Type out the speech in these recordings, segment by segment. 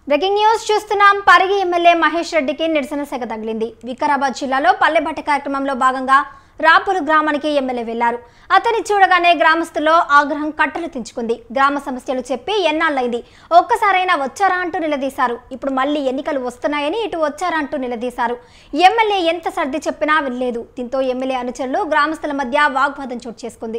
Breaking news చూస్తున్నాం Parigi MLA Mahesh రెడ్డికి నిరసన సెగ తగిలింది వికారాబాద్ జిల్లాలో పల్లెబట్ట కార్యక్రమంలో భాగంగా రాపూరు గ్రామానికి ఎమ్మెల్యే వెళ్లారు అతన్ని చూడగానే గ్రామస్తుల్లో ఆగ్రహం కట్టలు తెంచుకుంది గ్రామ సమస్యలు చెప్పి ఎన్నాళ్ళైంది ఒక్కసారైనా వచ్చారా అంటూ నిలదీశారు ఇప్పుడు మళ్ళీ ఎన్నికలు వస్తున్నాయని ఇటు వచ్చారా అంటూ నిలదీశారు ఎమ్మెల్యే ఎంత సర్ది చెప్పినా వినలేదు దీంతో ఎమ్మెల్యే అనుచరులు గ్రామస్తుల మధ్య వాగ్వాదం చోటు చేసుకుంది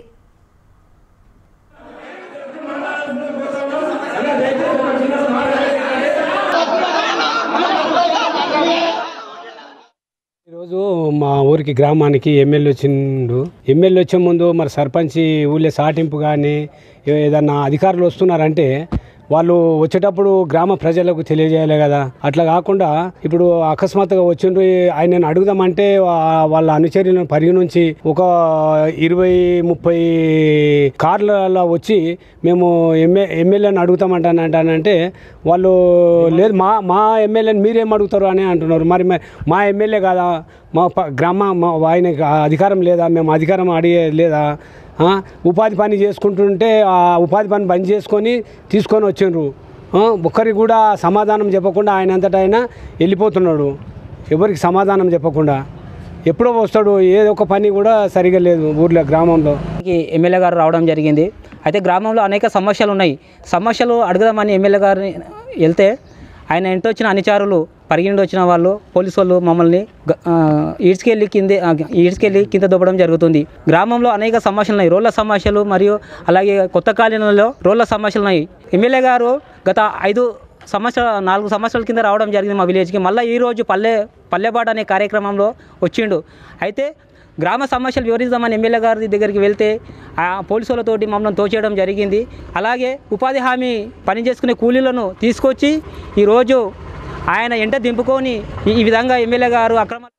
ఈరోజు మా ఊరికి గ్రామానికి ఎమ్మెల్యే వచ్చిండు ఎమ్మెల్యే వచ్చే ముందు మరి సర్పంచ్ ఊళ్ళో సాటింపు కానీ ఏదన్నా అధికారులు వస్తున్నారంటే వాళ్ళు వచ్చేటప్పుడు గ్రామ ప్రజలకు తెలియజేయాలి కదా అట్లా కాకుండా ఇప్పుడు అకస్మాత్తుగా వచ్చిండ్రు ఆయనను అడుగుదామంటే వా- వాళ్ళ అనుచరులను పరిగణించి ఒక ఇరవై ముప్పై కార్లలో వచ్చి మేము ఎమ్మె ఎమ్మెల్యేని అడుగుతామంటానంటే వాళ్ళు లేదు మా మా ఎమ్మెల్యేని మీరేం అడుగుతారు అని అంటున్నారు మరి మే- మా ఎమ్మెల్యే కాదా మా ప- గ్రామ మా ఆయనకి ఆ అధికారం లేదా మేము అధికారం అడిగే లేదా ఆ? ఉపాధి పని చేసుకుంటుంటే ఆ ఉపాధి పని బంద్ చేసుకొని తీసుకొని వచ్చిండ్రు ఆ? ఒక్కరికి కూడా సమాధానం చెప్పకుండా ఆయన అంతటా ఆయన వెళ్ళిపోతున్నాడు ఎవరికి సమాధానం చెప్పకుండా ఎప్పుడో వస్తాడు ఏదో ఒక పని కూడా సరిగా లేదు ఊర్లో గ్రామంలో కి ఎమ్మెల్యే గారు రావడం జరిగింది అయితే గ్రామంలో అనేక సమస్యలు ఉన్నాయి సమస్యలు అడుగుదామని ఎమ్మెల్యే గారిని వెళ్తే ఆయన ఇంటి వచ్చిన అనుచారులు పరిగిండి వచ్చిన వాళ్ళు పోలీసు వాళ్ళు మమ్మల్ని గ- ఆ, ఈడ్చుకెళ్ళి కింద ఆ, ఈడ్చుకెళ్ళి కింద దొబ్బడం జరుగుతుంది గ్రామంలో అనేక సమస్యలు ఉన్నాయి రోడ్ల సమస్యలు మరియు అలాగే కొత్త కాలనీలలో రోడ్ల సమస్యలు ఉన్నాయి ఎమ్మెల్యే గారు గత ఐదు సంవత్సరాల నాలుగు సంవత్సరాల కింద రావడం జరిగింది మా విలేజ్కి మళ్ళీ ఈరోజు పల్లె పల్లెబాట అనే కార్యక్రమంలో వచ్చిండు అయితే గ్రామ సమస్యలు వివరిద్దామని ఎమ్మెల్యే గారి దగ్గరికి వెళ్తే ఆ పోలీసులతోటి మమ్మల్ని తోచేయడం జరిగింది అలాగే ఉపాధి హామీ పని చేసుకునే కూలీలను తీసుకొచ్చి ఈరోజు ఆయన ఎంట దింపుకొని ఈ ఈ విధంగా ఎమ్మెల్యే గారు అక్రమ